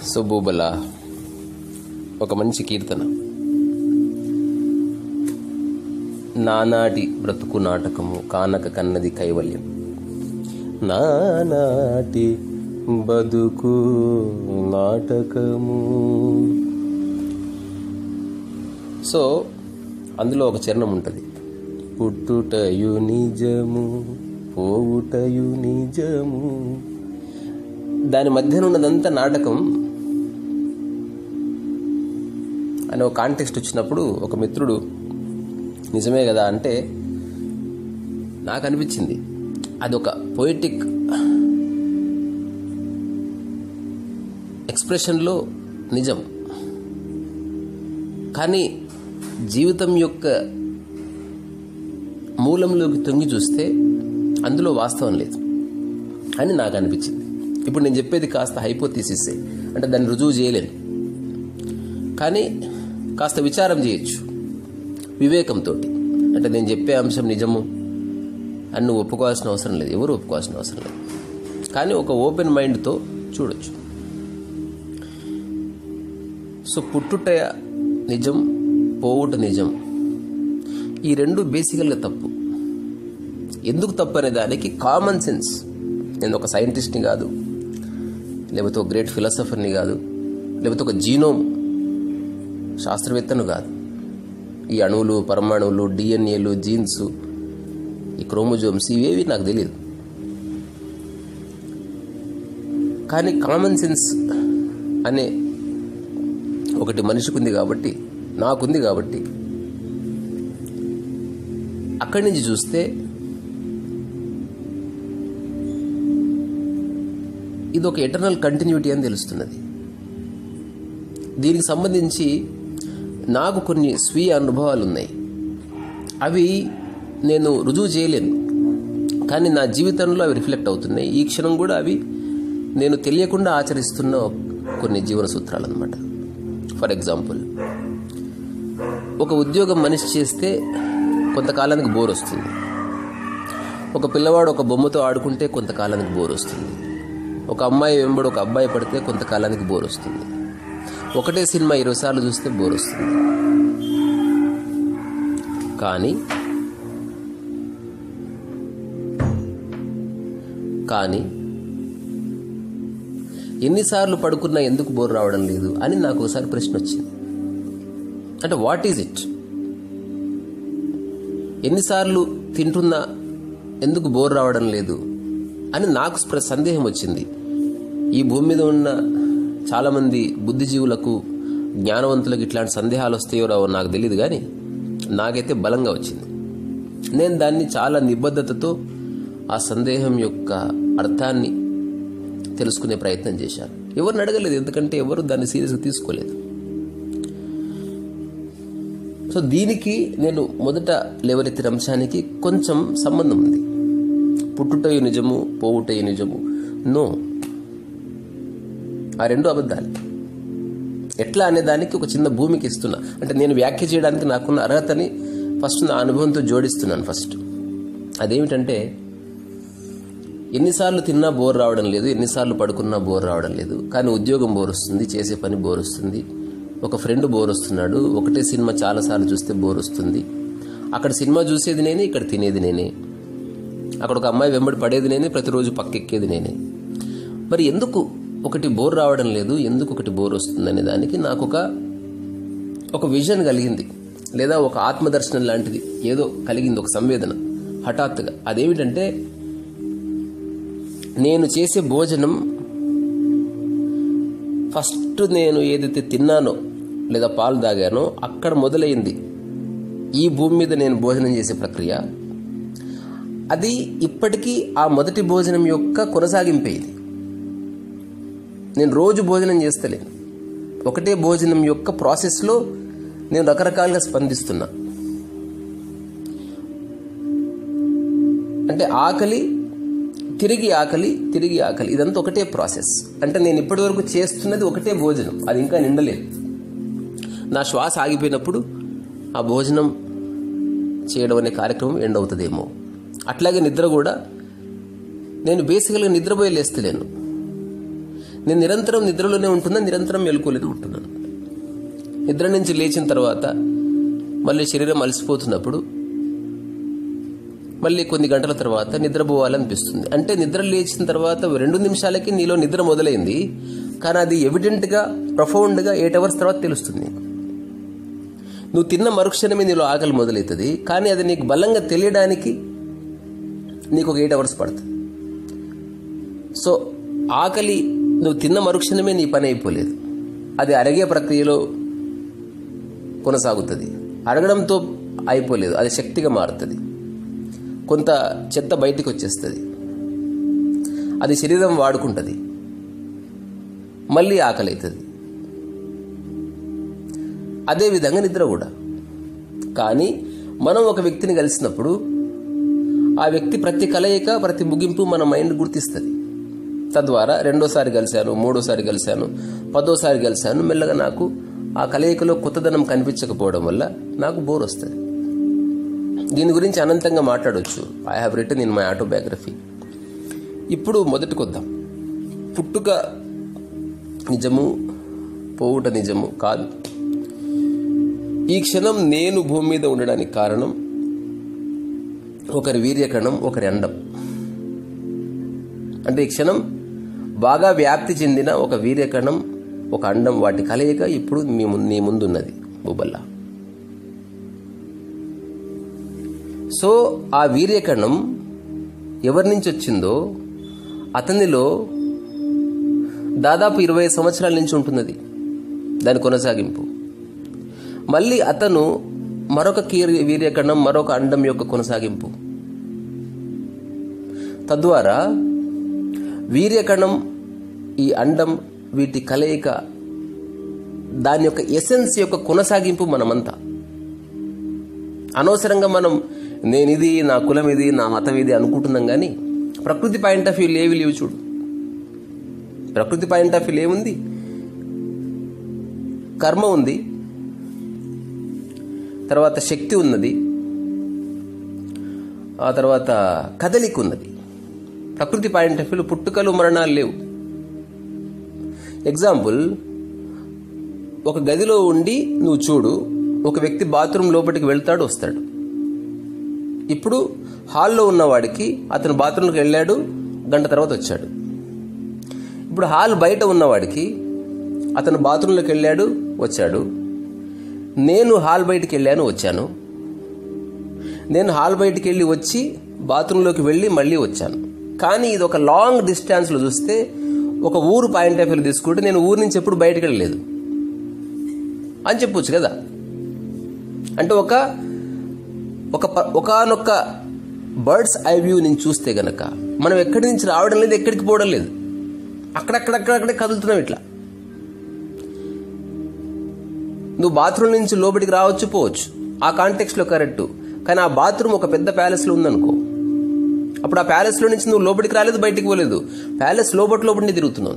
సుబ్బూబల ఒక మంచి కీర్తన నానాటి బ్రతుకు నాటకము కానక కన్నది కైవల్యం నానాటి బతుకు నాటకము సో అందులో ఒక చరణం ఉంటుంది పుట్టుటయు నిజము పోవుటయు నిజము దాని మధ్యన ఉన్నదంతా నాటకం అని ఒక కాంటెక్స్ట్ వచ్చినప్పుడు ఒక మిత్రుడు నిజమే కదా అంటే నాకు అనిపించింది అది ఒక పొయిటిక్ ఎక్స్ప్రెషన్లో నిజం కానీ జీవితం యొక్క మూలంలోకి తొంగి చూస్తే అందులో వాస్తవం లేదు అని నాకు అనిపించింది ఇప్పుడు నేను చెప్పేది కాస్త హైపోతీసిసే అంటే దాన్ని రుజువు చేయలేను కానీ కాస్త విచారం చేయొచ్చు వివేకంతో అంటే నేను చెప్పే అంశం నిజము అని నువ్వు ఒప్పుకోవాల్సిన అవసరం లేదు ఎవరు ఒప్పుకోవాల్సిన అవసరం లేదు కానీ ఒక ఓపెన్ మైండ్తో చూడొచ్చు సో పుట్టుట నిజం పోవుట నిజం ఈ రెండు బేసికల్గా తప్పు ఎందుకు తప్పు అనే దానికి కామన్ సెన్స్ నేను ఒక సైంటిస్ట్ని కాదు లేకపోతే ఒక గ్రేట్ ఫిలాసఫర్ని కాదు లేకపోతే ఒక జీనోమ్ శాస్త్రవేత్తను కాదు ఈ అణువులు పరమాణువులు డిఎన్ఏలు జీన్స్ ఈ క్రోమోజోమ్స్ ఇవేవి నాకు తెలియదు కానీ కామన్ సెన్స్ అనే ఒకటి మనిషికి ఉంది కాబట్టి నాకుంది కాబట్టి అక్కడి నుంచి చూస్తే ఇది ఒక ఎటర్నల్ కంటిన్యూటీ అని తెలుస్తున్నది దీనికి సంబంధించి నాకు కొన్ని స్వీయ అనుభవాలు ఉన్నాయి అవి నేను రుజువు చేయలేను కానీ నా జీవితంలో అవి రిఫ్లెక్ట్ అవుతున్నాయి ఈ క్షణం కూడా అవి నేను తెలియకుండా ఆచరిస్తున్న కొన్ని జీవన సూత్రాలు అనమాట ఫర్ ఎగ్జాంపుల్ ఒక ఉద్యోగం మనిషి చేస్తే కొంతకాలానికి బోర్ వస్తుంది ఒక పిల్లవాడు ఒక బొమ్మతో ఆడుకుంటే కొంతకాలానికి బోర్ వస్తుంది ఒక అమ్మాయి వెంబడి ఒక అబ్బాయి పడితే కొంతకాలానికి బోర్ వస్తుంది ఒకటే సినిమా ఇరవై సార్లు చూస్తే బోర్ వస్తుంది కానీ కానీ ఎన్నిసార్లు పడుకున్నా ఎందుకు బోర్ రావడం లేదు అని నాకు ఒకసారి ప్రశ్న వచ్చింది అంటే వాట్ ఈజ్ ఇట్ ఎన్నిసార్లు తింటున్నా ఎందుకు బోర్ రావడం లేదు అని నాకు స్ప్ర- సందేహం వచ్చింది ఈ భూమి మీద ఉన్న చాలామంది బుద్ధిజీవులకు జ్ఞానవంతులకు ఇట్లాంటి సందేహాలు వస్తాయో రావో నాకు తెలియదు కానీ నాకైతే బలంగా వచ్చింది నేను దాన్ని చాలా నిబద్ధతతో ఆ సందేహం యొక్క అర్థాన్ని తెలుసుకునే ప్రయత్నం చేశాను ఎవరిని అడగలేదు ఎందుకంటే ఎవరు దాన్ని సీరియస్గా తీసుకోలేదు సో దీనికి నేను మొదట లేవనెత్తిన అంశానికి కొంచెం సంబంధం ఉంది పుట్టుటయు నిజము పోవుటయు నిజము నో ఆ రెండు అబద్ధాలు ఎట్లా అనే దానికి ఒక చిన్న భూమికి ఇస్తున్నా అంటే నేను వ్యాఖ్య చేయడానికి నాకున్న అర్హతని ఫస్ట్ నా అనుభవంతో జోడిస్తున్నాను ఫస్ట్ అదేమిటంటే ఎన్నిసార్లు తిన్నా బోర్ రావడం లేదు ఎన్నిసార్లు పడుకున్నా బోర్ రావడం లేదు కానీ ఉద్యోగం బోర్ వస్తుంది చేసే పని బోర్ వస్తుంది ఒక ఫ్రెండ్ బోర్ వస్తున్నాడు ఒకటే సినిమా చాలాసార్లు చూస్తే బోర్ వస్తుంది అక్కడ సినిమా చూసేది నేనే ఇక్కడ తినేది నేనే అక్కడ ఒక అమ్మాయి వెంబడి పడేది నేనే ప్రతిరోజు పక్కెక్కేది నేనే మరి ఎందుకు ఒకటి బోర్ రావడం లేదు ఎందుకు ఒకటి బోర్ వస్తుంది అనే దానికి నాకు ఒక ఒక విజన్ కలిగింది లేదా ఒక ఆత్మదర్శనం లాంటిది ఏదో కలిగింది ఒక సంవేదన హఠాత్తుగా అదేమిటంటే నేను చేసే భోజనం ఫస్ట్ నేను ఏదైతే తిన్నానో లేదా పాలు తాగానో అక్కడ మొదలైంది ఈ భూమి మీద నేను భోజనం చేసే ప్రక్రియ అది ఇప్పటికీ ఆ మొదటి భోజనం యొక్క కొనసాగింపే ఇది నేను రోజు భోజనం చేస్తలేను ఒకటే భోజనం యొక్క ప్రాసెస్లో నేను రకరకాలుగా స్పందిస్తున్నా అంటే ఆకలి తిరిగి ఆకలి తిరిగి ఆకలి ఇదంతా ఒకటే ప్రాసెస్ అంటే నేను ఇప్పటివరకు చేస్తున్నది ఒకటే భోజనం అది ఇంకా నిండలేదు నా శ్వాస ఆగిపోయినప్పుడు ఆ భోజనం చేయడం అనే కార్యక్రమం ఎండ్ అవుతుందేమో అట్లాగే నిద్ర కూడా నేను బేసికల్గా నిద్రపోయి లేస్తలేను నేను నిరంతరం నిద్రలోనే ఉంటున్నా నిరంతరం మెలుకోలేని ఉంటున్నాను నిద్ర నుంచి లేచిన తర్వాత మళ్ళీ శరీరం అలసిపోతున్నప్పుడు మళ్ళీ కొన్ని గంటల తర్వాత నిద్రపోవాలనిపిస్తుంది అంటే నిద్ర లేచిన తర్వాత రెండు నిమిషాలకి నీలో నిద్ర మొదలైంది కానీ అది ఎవిడెంట్గా ప్రొఫౌండ్గా ఎయిట్ అవర్స్ తర్వాత తెలుస్తుంది నువ్వు తిన్న మరుక్షణమే నీలో ఆకలి మొదలవుతుంది కానీ అది నీకు బలంగా తెలియడానికి నీకు ఒక ఎయిట్ అవర్స్ పడుతుంది సో ఆకలి నువ్వు తిన్న మరుక్షణమే నీ పని అయిపోలేదు అది అరిగే ప్రక్రియలో కొనసాగుతుంది అరగడంతో అయిపోలేదు అది శక్తిగా మారుతుంది కొంత చెత్త బయటికి వచ్చేస్తుంది అది శరీరం వాడుకుంటుంది మళ్ళీ ఆకలి అవుతుంది అదేవిధంగా నిద్ర కూడా కానీ మనం ఒక వ్యక్తిని కలిసినప్పుడు ఆ వ్యక్తి ప్రతి కలయిక ప్రతి ముగింపు మన మైండ్ గుర్తిస్తుంది తద్వారా రెండోసారి కలిశాను మూడోసారి కలిశాను పదోసారి కలిశాను మెల్లగా నాకు ఆ కలయికలో కొత్తదనం కనిపించకపోవడం వల్ల నాకు బోర్ వస్తుంది దీని గురించి అనంతంగా మాట్లాడవచ్చు I have written in my autobiography ఇప్పుడు మొదటికొద్దాం పుట్టుక నిజము పోవుట నిజము కాదు ఈ క్షణం నేను భూమి మీద ఉండడానికి కారణం ఒకరి వీర్యకణం ఒకరి అండం అంటే ఈ క్షణం బాగా వ్యాప్తి చెందిన ఒక వీర్యకణం ఒక అండం వాటి కలయిక ఇప్పుడు మీ ముందు నీ ముందున్నది బుబ్బల్లా సో ఆ వీర్యకణం ఎవరి నుంచి వచ్చిందో అతనిలో దాదాపు ఇరవై సంవత్సరాల నుంచి ఉంటున్నది దాని కొనసాగింపు మళ్ళీ అతను మరొక కీర్ వీర్యకణం మరొక అండం యొక్క కొనసాగింపు తద్వారా వీర్యకణం ఈ అండం వీటి కలయిక దాని యొక్క ఎసెన్స్ యొక్క కొనసాగింపు మనమంతా అనవసరంగా మనం నేనిది నా కులం ఇది నా మతం ఇది అనుకుంటున్నాం కానీ ప్రకృతి పాయింట్ ఆఫ్ వ్యూ లేవి లేవు చూడు ప్రకృతి పాయింట్ ఆఫ్ వ్యూ ఏముంది కర్మ ఉంది తర్వాత శక్తి ఉన్నది ఆ తర్వాత కదలిక ఉన్నది ప్రకృతి పాయింట్ ఆఫ్ వ్యూలో పుట్టుకలు మరణాలు లేవు ఎగ్జాంపుల్ ఒక గదిలో ఉండి నువ్వు చూడు ఒక వ్యక్తి బాత్రూమ్ లోపలికి వెళ్తాడు వస్తాడు ఇప్పుడు హాల్లో ఉన్నవాడికి అతను బాత్రూంలోకి వెళ్ళాడు గంట తర్వాత వచ్చాడు ఇప్పుడు హాల్ బయట ఉన్నవాడికి అతను బాత్రూంలోకి వెళ్ళాడు వచ్చాడు నేను హాల్ బయటికి వెళ్ళాను వచ్చాను నేను హాల్ బయటికి వెళ్ళి వచ్చి బాత్రూంలోకి వెళ్ళి మళ్ళీ వచ్చాను కానీ ఇది ఒక లాంగ్ డిస్టెన్స్లో చూస్తే ఒక ఊరు పాయింట్ ఆఫ్ వ్యూ తీసుకుంటే నేను ఊరు నుంచి ఎప్పుడు బయటకు వెళ్ళలేదు అని చెప్పొచ్చు కదా అంటే ఒక ఒక ఒకనొక్క బర్డ్స్ ఐ వ్యూ నుంచి చూస్తే గనక మనం ఎక్కడి నుంచి రావడం లేదు ఎక్కడికి పోవడం లేదు అక్కడక్కడక్కడక్కడే కదులుతున్నాం ఇట్లా నువ్వు బాత్రూమ్ నుంచి లోపలికి రావచ్చు పోవచ్చు ఆ కాంటెక్స్లో కరెక్ట్ కానీ ఆ బాత్రూమ్ ఒక పెద్ద ప్యాలెస్లో ఉందనుకో అప్పుడు ఆ ప్యాలెస్లో నుంచి నువ్వు లోపలికి రాలేదు బయటికి పోలేదు ప్యాలెస్ లోపటి లోపలిని తిరుగుతున్నావు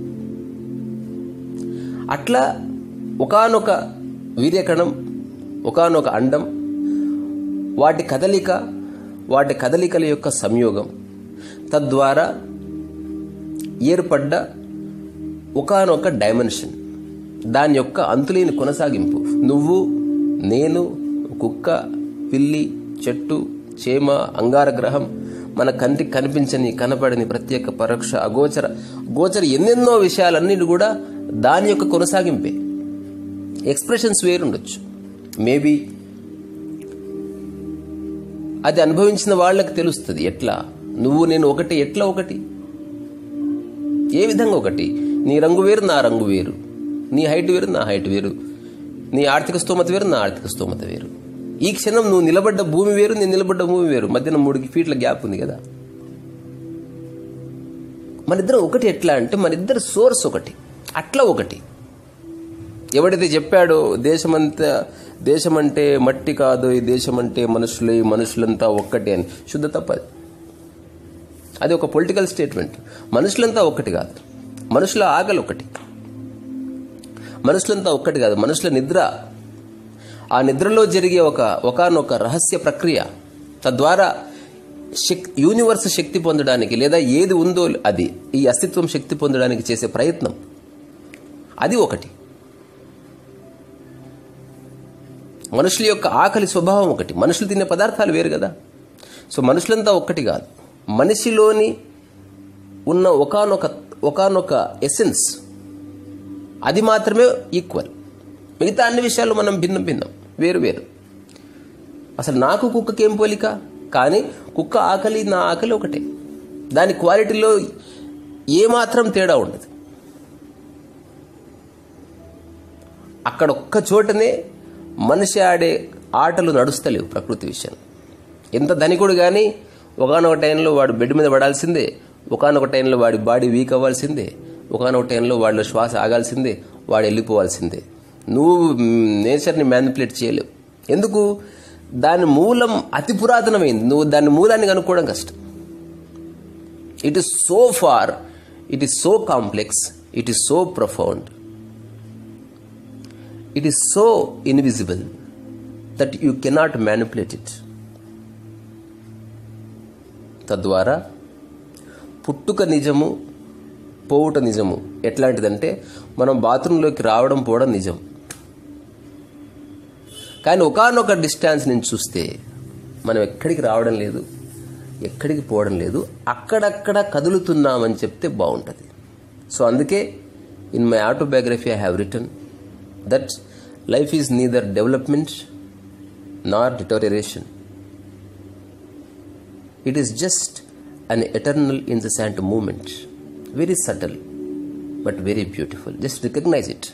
అట్లా ఒకనొక వీర్యకణం ఒకనొక అండం వాటి కదలిక వాటి కదలికల యొక్క సంయోగం తద్వారా ఏర్పడ్డ ఒకనొక డైమెన్షన్ దాని యొక్క అంతులేని కొనసాగింపు నువ్వు నేను కుక్క పిల్లి చెట్టు చేమ అంగారగ్రహం మన కంటికి కనిపించని కనపడని ప్రత్యేక పరోక్ష అగోచర గోచర ఎన్నెన్నో విషయాలన్నిటి కూడా దాని యొక్క కొనసాగింపే ఎక్స్ప్రెషన్స్ వేరుండొచ్చు మేబీ అది అనుభవించిన వాళ్ళకి తెలుస్తుంది ఎట్లా నువ్వు నేను ఒకటి ఎట్లా ఒకటి ఏ విధంగా ఒకటి నీ రంగు వేరు నా రంగు వేరు నీ హైట్ వేరు నా హైట్ వేరు నీ ఆర్థిక స్తోమత వేరు నా ఆర్థిక స్తోమత వేరు ఈ క్షణం నువ్వు నిలబడ్డ భూమి వేరు నేను నిలబడ్డ భూమి వేరు మధ్యన మూడు ఫీట్ల గ్యాప్ ఉంది కదా మనిద్దరం ఒకటి ఎట్లా అంటే మనిద్దరు సోర్స్ ఒకటి అట్లా ఒకటి ఎవడైతే చెప్పాడో దేశమంతా దేశం అంటే మట్టి కాదు ఈ దేశం అంటే మనుషులే మనుషులంతా ఒక్కటే అని శుద్ధ తప్పది అది ఒక పొలిటికల్ స్టేట్మెంట్ మనుషులంతా ఒక్కటి కాదు మనుషుల ఆకలి ఒకటి మనుషులంతా ఒక్కటి కాదు మనుషుల నిద్ర ఆ నిద్రలో జరిగే ఒక ఒకనొక రహస్య ప్రక్రియ తద్వారా శక్ యూనివర్స్ శక్తి పొందడానికి లేదా ఏది ఉందో అది ఈ అస్తిత్వం శక్తి పొందడానికి చేసే ప్రయత్నం అది ఒకటి మనుషుల యొక్క ఆకలి స్వభావం ఒకటి మనుషులు తినే పదార్థాలు వేరు కదా సో మనుషులంతా ఒక్కటి కాదు మనిషిలోని ఉన్న ఒకనొక ఒకనొక ఎసెన్స్ అది మాత్రమే ఈక్వల్ మిగతా అన్ని విషయాలు మనం భిన్నం భిన్నం వేరు వేరు అసలు నాకు కుక్కకి ఏం పోలిక కానీ కుక్క ఆకలి నా ఆకలి ఒకటే దాని క్వాలిటీలో ఏమాత్రం తేడా ఉండదు అక్కడ ఒక్క చోటనే మనిషి ఆడే ఆటలు నడుస్తలేవు ప్రకృతి విషయం ఎంత ధనికుడు కానీ ఒకనొక టైంలో వాడు బెడ్ మీద పడాల్సిందే ఒకనొక టైంలో వాడి బాడీ వీక్ అవ్వాల్సిందే ఒకనొక టైంలో వాళ్ళ శ్వాస ఆగాల్సిందే వాడు వెళ్ళిపోవాల్సిందే నువ్వు నేచర్ని మ్యానిపులేట్ చేయలేవు ఎందుకు దాని మూలం అతి పురాతనమైంది నువ్వు దాని మూలాన్ని కనుక్కోవడం కష్టం it is so far it is so complex it is so profound it is so invisible that you cannot manipulate it తద్వారా పుట్టుక నిజము పోవుట నిజము ఎట్లాంటిదంటే మనం బాత్రూంలోకి రావడం పోవడం నిజం కానీ ఒకనొక డిస్టాన్స్ నుంచి చూస్తే మనం ఎక్కడికి రావడం లేదు ఎక్కడికి పోవడం లేదు అక్కడక్కడ కదులుతున్నామని చెప్తే బాగుంటుంది సో అందుకే in my autobiography I have written that life is neither development nor deterioration it is just an eternal incessant movement very subtle but very beautiful just recognise it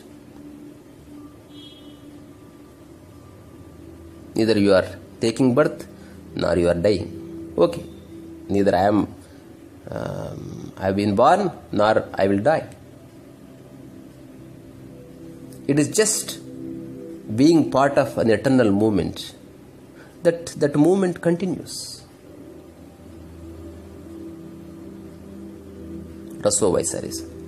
neither you are taking birth nor you are dying okay neither i am um, i have been born nor i will die it is just being part of an eternal movement that that movement continues raso vaisaris